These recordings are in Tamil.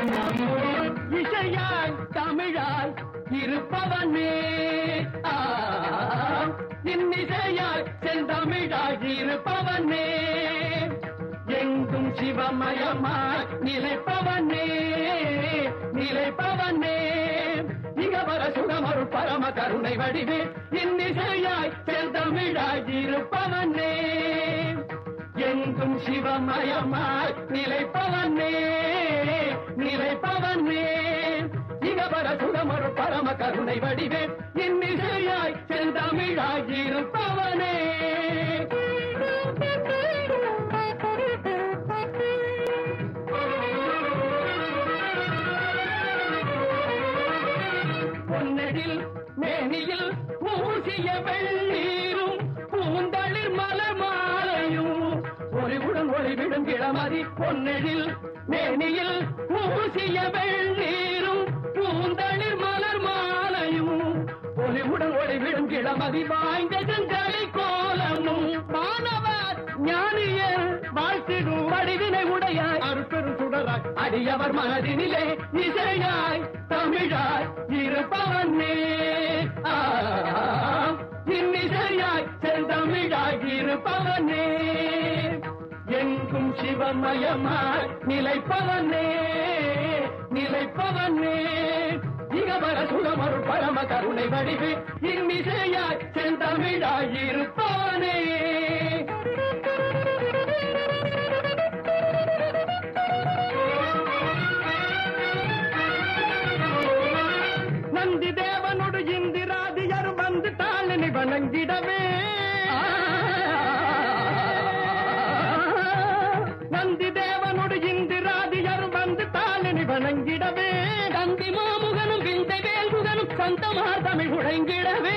இசையாய் தமிழாய் இருப்பவனே ஆ, இன்னிசையாய் செந்தமிழாய் இருப்பவனே எங்கும் சிவமயமாய் நிலைப்பவனே நிலைப்பவனே இகவர சுகமரு பரம கருணை வடிவே இன்னிசையாய் செந்தமிழாய் இருப்பவனே எங்கும் சிவமயமாய் நிலைப்பவனே நிலைப்பவனே இகவர சுகமரு பரம கருணை வடிவே இன்னிசையாய் செந்தமிழாய் இருப்பவனே பொன்னடில் மேனியில் பூசிய வெள்ளீரும் பூந்தளிர் மலர் மாலையும் ஒளிவுடன் ஒளிவிடும் கிளமதி பொன்னெழில் மேனியில் பூசிய வெள்ளீரும் பூந்தளிர் மலர் மாலையும் ஒளிவுடன் ஒளிவிடும் கிளமதி வாய்ந்த செஞ்சலை கோலமும் மாணவர் ஞானியர் வாழ்த்திடும் வடிவினை உடையாய் அருப்பெரும் சுடராய் அடியவர் மனதினிலே இசையாய் தமிழாய் இருப்பவனே ஆ, இன்னிசையாய் செந்தமிழாய் இருப்பவனே எங்கும் சிவமயமாய் நிலைப்பவனே நிலைப்பவனே இகவர சுகமரு பரம கருணை வடிவு இன்னிசையாய் செந்தமிழாய் இருப்பவனே நந்தி தேவனோடு இந்திராதியர் வந்து தாளினி வணங்கிடவே நந்தி தேவனோடு இந்திராதியர் வந்து தாளினி வணங்கிடவே கந்தி மாமுகனும் விந்தை வேல்முகனும் சந்தமார் தமிழ் உழைங்கிடவே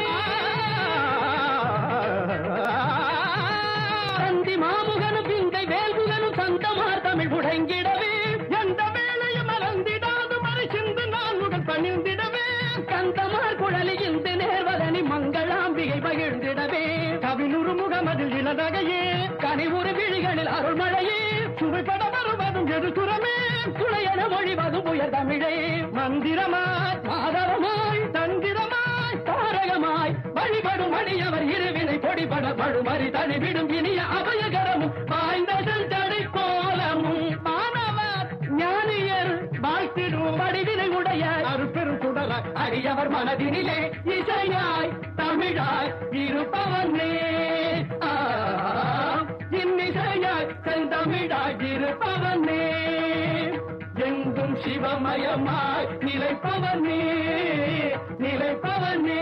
கந்தி மாமுகனும் விந்தை வேல்முகனும் சந்தமார் தமிழ் உழைங்கிடவே எந்த வேலையும் மறந்திடாது மறை சிந்து நான்முகன் பணிந்திடவே கந்தமார் குழலி இந்த நேர்வதனி மங்களாம்பிகை பகிர்ந்திடவே கவினுறு முகமதில் இளநகையே கனிவுறு விழிகளில் அருள்மழையே சுவைப்பட வருவதும் எதுசுரமே துணையென மொழிவதும் உயர் தமிழே மந்திரமாய் மாதரமாய் தந்திரமாய் தாரகமாய் வழிபடும் அடியவர் இருவினை பொடிபட படுமறி தனிவிடும் இனிய அபயகரமும் வாய்ந்த செஞ்சடை கோலமும் மாணவர் ஞானியர் வாழ்த்திடும் வடிவினை உடைய அருப்பெரும் சுடராய் அடியவர் மனதினிலே இசையாய் தமிழாய் இருப்பவனே ஆ, இன்னிசையாய் செந்தமிழாய் இருப்பவனே எங்கும் சிவமயமாய் நிலைப்பவனே நிலைப்பவனே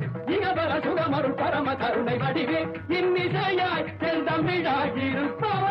இகவர சுகமரு பரம கருணை வடிவே இன்னிசையாய் செந்தமிழாய் இருப்பவனே